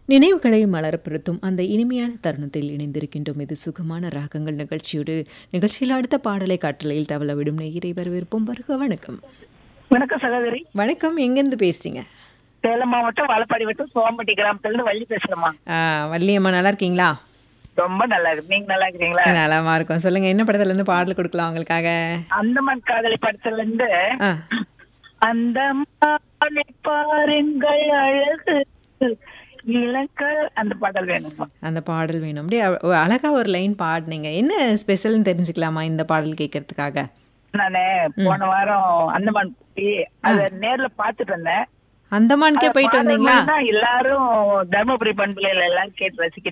நினைவுகளை மலரப்படுத்தும் அந்த இனிமையான தருணத்தில் இணைந்திருக்கின்றோம் இது சுகமான ராகங்கள் நிகழ்ச்சியோடு நிகழ்ச்சியில் அடுத்த பாடலை கட்டளையில் தவள விடும் நேயரை வரவேற்போம் வருக வணக்கம் வணக்கம் சகோதரி வணக்கம் எங்கேருந்து பேசுறீங்க சேலம் மாவட்டம் வாழப்பாடி வட்டம் சோம்பட்டி கிராமத்துல இருந்து வள்ளி பேசுறேம்மா ஆ, வள்ளியம்மா நல்லா இருக்கீங்களா ரொம்ப நல்லா இருக்கு நீங்க நல்லா இருக்கிறீங்களா நலமா இருக்கும் சொல்லுங்க என்ன படத்துல இருந்து பாடல் கொடுக்கலாம் உங்களுக்காக அந்தமான் காதலி படத்துல இருந்து ஆ, அந்த பாருங்கள் அழகு இலக்கள் அந்த பாடல் வேணுமா அந்த பாடல் வேணும் அப்படியே அ- அழகா ஒரு லைன் பாடுனீங்க என்ன ஸ்பெஷல்னு தெரிஞ்சுக்கலாமா இந்த பாடல் கேட்கறதுக்காக நானு போன வாரம் அந்தமான் போய் அத நேர்ல பாத்துட்டு வந்தேன் அந்தமானுக்கே போயிட்டு பாடல் வந்தீங்களா மூலமா எல்லாரும் தர்மபுரி பண்புலையில எல்லாரும் கேட்டு ரசிக்க